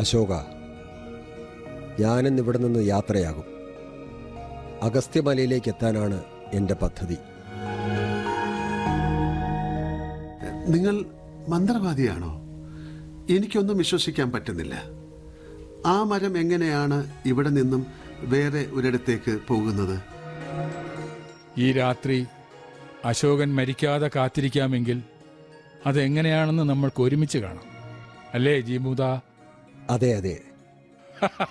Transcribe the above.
അശോക ഞാനിന്ന് ഇവിടെ നിന്ന് യാത്രയാകും അഗസ്ത്യമലയിലേക്ക് എത്താനാണ് എൻ്റെ പദ്ധതി നിങ്ങൾ മന്ത്രവാദിയാണോ എനിക്കൊന്നും വിശ്വസിക്കാൻ പറ്റുന്നില്ല ആ മരം എങ്ങനെയാണ് ഇവിടെ നിന്നും വേറെ ഒരിടത്തേക്ക് പോകുന്നത് ഈ രാത്രി അശോകൻ മരിക്കാതെ കാത്തിരിക്കാമെങ്കിൽ അതെങ്ങനെയാണെന്ന് നമ്മൾക്ക് ഒരുമിച്ച് കാണാം അല്ലേ ജീമുദ അതെ അതെ